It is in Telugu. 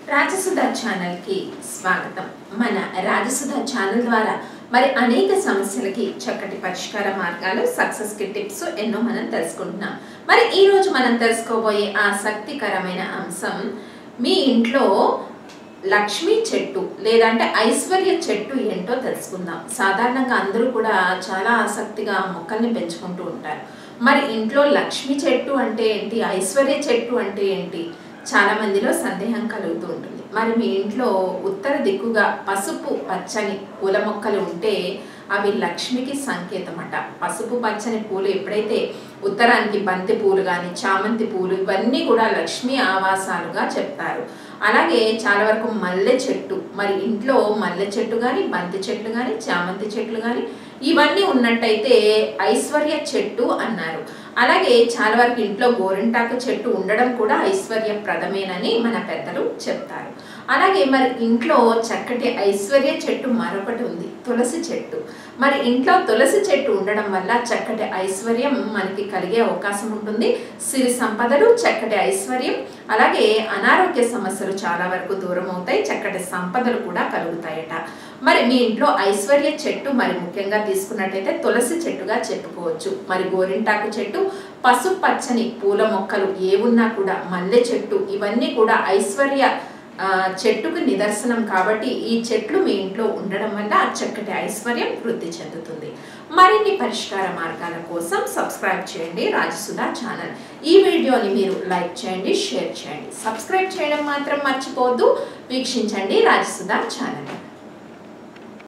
రాజసుధ ఛానల్కి స్వాగతం మన రాజసుధ ఛానల్ ద్వారా మరి అనేక సమస్యలకి చక్కటి పరిష్కార మార్గాలు సక్సెస్ కి టిప్స్ ఎన్నో మనం తెలుసుకుంటున్నాం మరి ఈ రోజు మనం తెలుసుకోబోయే ఆసక్తికరమైన అంశం మీ ఇంట్లో లక్ష్మీ చెట్టు లేదంటే ఐశ్వర్య చెట్టు ఏంటో తెలుసుకుందాం సాధారణంగా అందరూ కూడా చాలా ఆసక్తిగా మొక్కల్ని పెంచుకుంటూ ఉంటారు మరి ఇంట్లో లక్ష్మీ చెట్టు అంటే ఏంటి ఐశ్వర్య చెట్టు అంటే ఏంటి చాలా మందిలో సందేహం కలుగుతూ ఉంటుంది మరి మీ ఇంట్లో ఉత్తర దిక్కుగా పసుపు పచ్చని పూల మొక్కలు ఉంటే అవి లక్ష్మికి సంకేతం అట పసుపు పచ్చని పూలు ఎప్పుడైతే ఉత్తరానికి బంతి పూలు కానీ చామంతి పూలు ఇవన్నీ కూడా లక్ష్మీ ఆవాసాలుగా చెప్తారు అలాగే చాలా వరకు మల్లె చెట్టు మరి ఇంట్లో మల్లె చెట్టు కానీ బంతి చెట్లు కానీ చామంతి చెట్లు కానీ ఇవన్నీ ఉన్నట్టయితే ఐశ్వర్య చెట్టు అన్నారు అలాగే చాలా వరకు ఇంట్లో గోరింటాకు చెట్టు ఉండడం కూడా ఐశ్వర్యప్రదమేనని మన పెద్దలు చెప్తారు అలాగే మరి ఇంట్లో చక్కటి ఐశ్వర్య చెట్టు మరొకటి ఉంది తులసి చెట్టు మరి ఇంట్లో తులసి చెట్టు ఉండడం వల్ల చక్కటి ఐశ్వర్యం మనకి కలిగే అవకాశం ఉంటుంది సిరి సంపదలు చక్కటి ఐశ్వర్యం అలాగే అనారోగ్య సమస్యలు చాలా వరకు దూరం అవుతాయి చక్కటి సంపదలు కూడా కలుగుతాయట మరి మీ ఇంట్లో ఐశ్వర్య చెట్టు మరి ముఖ్యంగా తీసుకున్నట్టయితే తులసి చెట్టుగా చెప్పుకోవచ్చు మరి గోరింటాకు చెట్టు పసుపు పచ్చని పూల మొక్కలు ఏవున్నా కూడా మల్లె చెట్టు ఇవన్నీ కూడా ఐశ్వర్య ఆ, చెట్టుకు నిదర్శనం కాబట్టి ఈ చెట్లు మీ ఇంట్లో ఉండడం వల్ల ఆ చక్కటి ఐశ్వర్యం వృద్ధి చెందుతుంది మరిన్ని పరిష్కార మార్గాల కోసం సబ్స్క్రైబ్ చేయండి రాజసుధా ఛానల్ ఈ వీడియోని మీరు లైక్ చేయండి షేర్ చేయండి సబ్స్క్రైబ్ చేయడం మాత్రం మర్చిపోవద్దు వీక్షించండి రాజసుధా ఛానల్